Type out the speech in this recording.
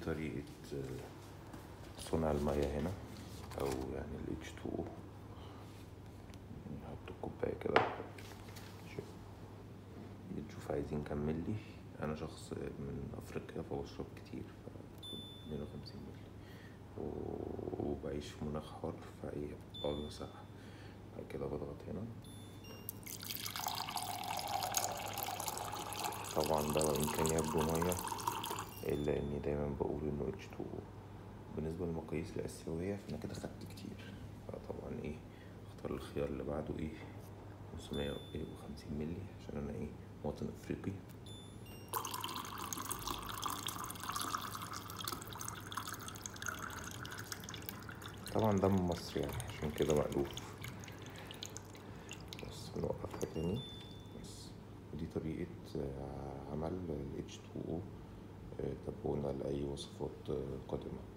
طريقة صنع المية هنا أو يعني ال H2O نحط الكوباية كده شوف. بنشوف عايزين كام ملي أنا شخص من أفريقيا فبشرب كتير مية وخمسين ملي و- وبعيش في مناخ حار فإيه بقعد أوسع بعد كده بضغط هنا طبعا ده وإن كان يبدو مية إلا إني دايما بقول إنه H2O بالنسبة للمقاييس الآسيوية فأنا كده خدت كتير فطبعا إيه اختار الخيار اللي بعده إيه خمسمية وخمسين ملي عشان أنا إيه مواطن أفريقي طبعا ده من مصر يعني عشان كده مألوف بس نوقفها تاني بس دي طريقة آه، عمل ال H2O آه، تابعونا لأي وصفات آه، قادمة